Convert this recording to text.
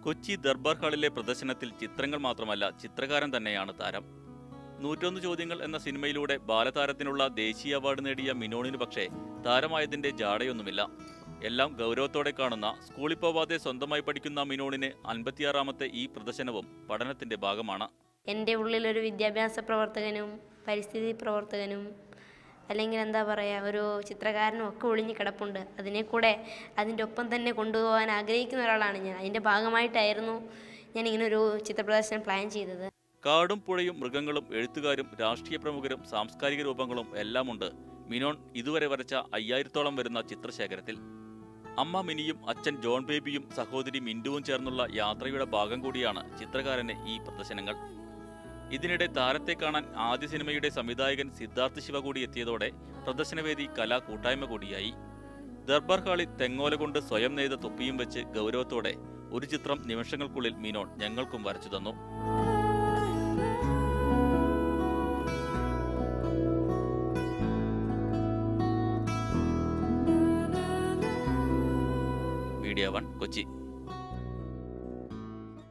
കൊച്ചി ദർബാർ ഹാളിലെ പ്രദർശനത്തിൽ ചിത്രങ്ങൾ മാത്രമല്ല ചിത്രകാരൻ തന്നെയാണ് താരം നൂറ്റൊന്ന് ചോദ്യങ്ങൾ എന്ന സിനിമയിലൂടെ ബാലതാരത്തിനുള്ള ദേശീയ അവാർഡ് നേടിയ മിനോണിന് പക്ഷേ താരമായതിന്റെ ജാടയൊന്നുമില്ല എല്ലാം ഗൗരവത്തോടെ കാണുന്ന സ്കൂളിൽ പോവാതെ സ്വന്തമായി പഠിക്കുന്ന മിനോണിന് അൻപത്തിയാറാമത്തെ ഈ പ്രദർശനവും പഠനത്തിന്റെ ഭാഗമാണ് എൻ്റെ ഉള്ളിലൊരു വിദ്യാഭ്യാസ പ്രവർത്തകനും പരിസ്ഥിതി പ്രവർത്തകനും അല്ലെങ്കിൽ എന്താ പറയുക ഒരു ചിത്രകാരനും ഒക്കെ ഒളിഞ്ഞു കിടപ്പുണ്ട് അതിനെ കൂടെ അതിൻ്റെ ഒപ്പം തന്നെ കൊണ്ടുപോകാൻ ആഗ്രഹിക്കുന്ന ഒരാളാണ് ഞാൻ അതിൻ്റെ ഭാഗമായിട്ടായിരുന്നു ഞാൻ ഇങ്ങനെ ഒരു ചിത്രപ്രദർശനം പ്ലാൻ ചെയ്തത് കാടും പുഴയും മൃഗങ്ങളും എഴുത്തുകാരും രാഷ്ട്രീയ പ്രമുഖരും സാംസ്കാരിക രൂപങ്ങളും എല്ലാമുണ്ട് മിനോൺ ഇതുവരെ വരച്ച അയ്യായിരത്തോളം വരുന്ന ചിത്രശേഖരത്തിൽ അമ്മ മിനിയും അച്ഛൻ ജോൺ ബേബിയും സഹോദരി മിൻഡുവും ചേർന്നുള്ള യാത്രയുടെ ഭാഗം കൂടിയാണ് ചിത്രകാരന് ഈ പ്രദർശനങ്ങൾ ഇതിനിടെ താരത്തെ കാണാൻ ആദ്യ സിനിമയുടെ സംവിധായകൻ സിദ്ധാർത്ഥ് ശിവ കൂടി എത്തിയതോടെ പ്രദർശനവേദി കലാ കൂട്ടായ്മ കൂടിയായി ദർബാർ ഹാളിൽ തെങ്ങോല കൊണ്ട് സ്വയം നെയ്ത തൊപ്പിയും വെച്ച് ഗൗരവത്തോടെ ഒരു ചിത്രം നിമിഷങ്ങൾക്കുള്ളിൽ മിനോൺ ഞങ്ങൾക്കും വരച്ചു തന്നു മീഡിയ വൺ കൊച്ചി